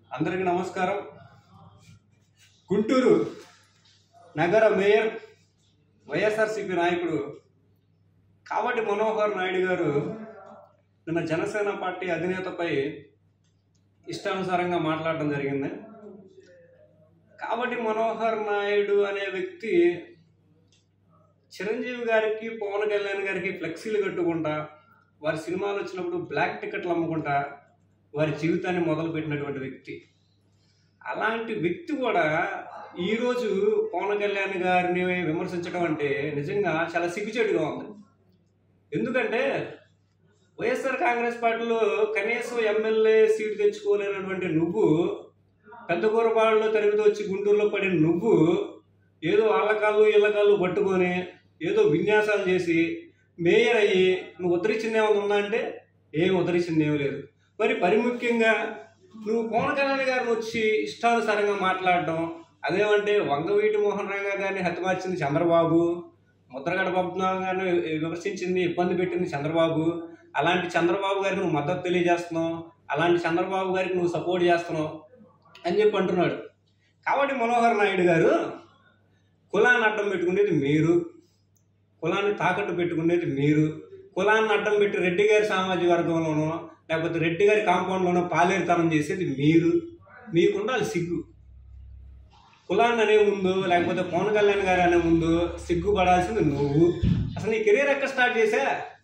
అందరికీ నమస్కారం గుంటూరు నగర మేయర్ వైఎస్ఆర్సీపీ నాయకుడు కావటి మనోహర్ నాయుడు గారు నిన్న జనసేన పార్టీ అధినేతపై ఇష్టానుసారంగా మాట్లాడడం జరిగింది కాబట్టి మనోహర్ నాయుడు అనే వ్యక్తి చిరంజీవి గారికి పవన్ కళ్యాణ్ గారికి ఫ్లెక్సీలు కట్టుకుంటా వారి సినిమాలు వచ్చినప్పుడు బ్లాక్ టికెట్లు అమ్ముకుంటా వారి జీవితాన్ని మొదలుపెట్టినటువంటి వ్యక్తి అలాంటి వ్యక్తి కూడా ఈరోజు పవన్ కళ్యాణ్ గారిని విమర్శించడం అంటే నిజంగా చాలా సిగ్గుచేటుగా ఉంది ఎందుకంటే వైఎస్ఆర్ కాంగ్రెస్ పార్టీలో కనీసం ఎమ్మెల్యే సీటు తెచ్చుకోలేనటువంటి నువ్వు పెద్ద కూరపాడులో తరిమితో వచ్చి గుంటూరులో పడిన నువ్వు ఏదో వాళ్ళ కాళ్ళు ఇళ్ళ కాళ్ళు పట్టుకొని ఏదో విన్యాసాలు చేసి మేయర్ అయ్యి నువ్వు ఉద్ధరించింది ఏమైనా ఉందా అంటే ఏం ఉద్ధరించింది ఏమీ లేదు మరి పరిముఖ్యంగా నువ్వు పవన్ కళ్యాణ్ గారిని వచ్చి ఇష్టానుసారంగా మాట్లాడడం అదేమంటే వంగవీటి మోహన్ రంగా గారిని హతమార్చింది చంద్రబాబు ముద్రగడ పద్మనాభం గారిని విమర్శించింది ఇబ్బంది పెట్టింది చంద్రబాబు అలాంటి చంద్రబాబు గారికి నువ్వు మద్దతు తెలియజేస్తున్నావు అలాంటి చంద్రబాబు గారికి నువ్వు సపోర్ట్ చేస్తున్నావు అని చెప్పి అంటున్నాడు కాబట్టి మనోహర్ నాయుడు గారు కులాన్ని అడ్డం పెట్టుకునేది మీరు కులాన్ని తాకట్టు పెట్టుకునేది మీరు కులాన్ని అడ్డం పెట్టి రెడ్డి గారి సామాజిక వర్గంలోనో లేకపోతే రెడ్డి గారి కాంపౌండ్లోనో పాలేరుతనం చేసేది మీరు మీకుండాలి సిగ్గు కులాన్ని అనే ముందు లేకపోతే పవన్ కళ్యాణ్ గారు అనే ముందు సిగ్గుపడాల్సింది నువ్వు అసలు నీ కెరీర్ ఎక్కడ స్టార్ట్ చేసా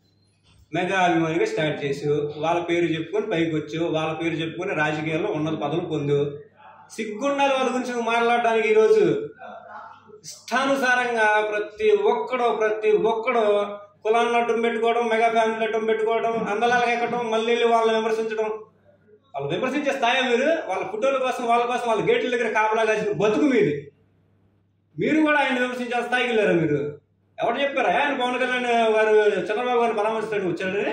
మెగా అభిమానిగా స్టార్ట్ చేసు వాళ్ళ పేరు చెప్పుకొని పైకి వచ్చు వాళ్ళ పేరు చెప్పుకొని రాజకీయాల్లో ఉన్నత పదవులు పొందు సిగ్గుండాలి వాళ్ళ గురించి నువ్వు మాట్లాడడానికి ఈరోజు ఇష్టానుసారంగా ప్రతి ఒక్కడో ప్రతి ఒక్కడో కులాన్ని అడ్డం పెట్టుకోవడం మెగా ఫ్యామిలీ అడ్డం పెట్టుకోవడం అందలాలకు ఎక్కడం మళ్ళీ వెళ్ళి వాళ్ళని విమర్శించడం వాళ్ళు విమర్శించే స్థాయి మీరు వాళ్ళ ఫోటోల కోసం వాళ్ళ కోసం వాళ్ళ గేట్ల దగ్గర కాపలా కాసిన బతుకు మీది మీరు కూడా ఆయన విమర్శించే స్థాయికి వెళ్ళారా మీరు ఎవరు చెప్పారా ఆయన పవన్ కళ్యాణ్ గారు చంద్రబాబు గారిని పరామర్శించడానికి వచ్చాడని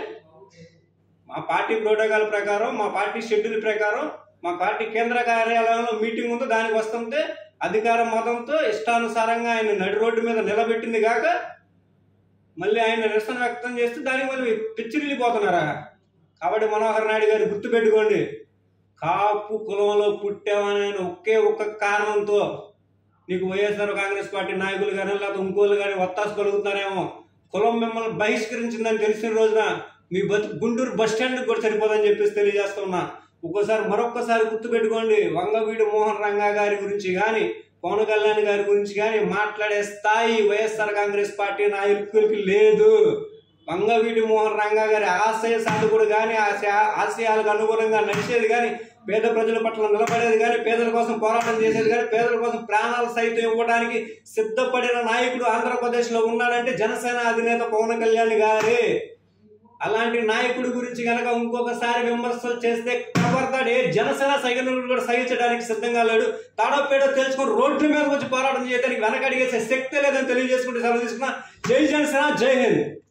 మా పార్టీ ప్రోటోకాల్ ప్రకారం మా పార్టీ షెడ్యూల్ ప్రకారం మా పార్టీ కేంద్ర కార్యాలయంలో మీటింగ్ ఉందో దానికి వస్తుంటే అధికార మతంతో ఇష్టానుసారంగా ఆయన నడి రోడ్డు మీద నిలబెట్టింది కాక మళ్ళీ ఆయన నిరసన వ్యక్తం చేస్తూ దానికి మళ్ళీ పిచ్చిరిల్లిపోతున్నారా కాబట్టి మనోహర్ నాయుడు గారు గుర్తుపెట్టుకోండి కాపు కులంలో పుట్టామనే ఒకే ఒక్క కారణంతో నీకు వైఎస్ఆర్ కాంగ్రెస్ పార్టీ నాయకులు కానీ లేకపోతే ఇంకోళ్ళు కానీ ఒత్తాసు కలుగుతున్నారేమో కులం మిమ్మల్ని బహిష్కరించిందని తెలిసిన రోజున మీ బతు గుంటూరు బస్ స్టాండ్ కూడా సరిపోదని చెప్పేసి తెలియజేస్తున్నా ఒక్కోసారి మరొక్కసారి గుర్తుపెట్టుకోండి వంగవీడి మోహన్ రంగా గారి గురించి కానీ పవన్ కళ్యాణ్ గారి గురించి కానీ మాట్లాడే స్థాయి వైఎస్ఆర్ కాంగ్రెస్ పార్టీ నాయకులకి లేదు వంగవీటి మోహన్ రంగా గారి ఆశయ సాధకుడు కానీ ఆశయాలకు అనుగుణంగా నడిచేది కానీ పేద ప్రజల పట్ల నిలబడేది కానీ పేదల కోసం పోరాటం చేసేది కానీ పేదల కోసం ప్రాణాలు సైతం ఇవ్వడానికి సిద్ధపడిన నాయకుడు ఆంధ్రప్రదేశ్లో ఉన్నాడంటే జనసేన అధినేత పవన్ కళ్యాణ్ గారే అలాంటి నాయకుడి గురించి కనుక ఇంకొకసారి విమర్శలు చేస్తే కబర్దాడు ఏ జనసేన సైనికుడు కూడా సహించడానికి సిద్ధంగా లేడు తాడోపేడో తెలుసుకొని రోడ్డు మీద వచ్చి పోరాటం చేయడానికి వెనకడిగేసే శక్తి లేదని తెలియజేసుకుంటే సెలవు తీసుకున్నా జై జనసేన జై హింద్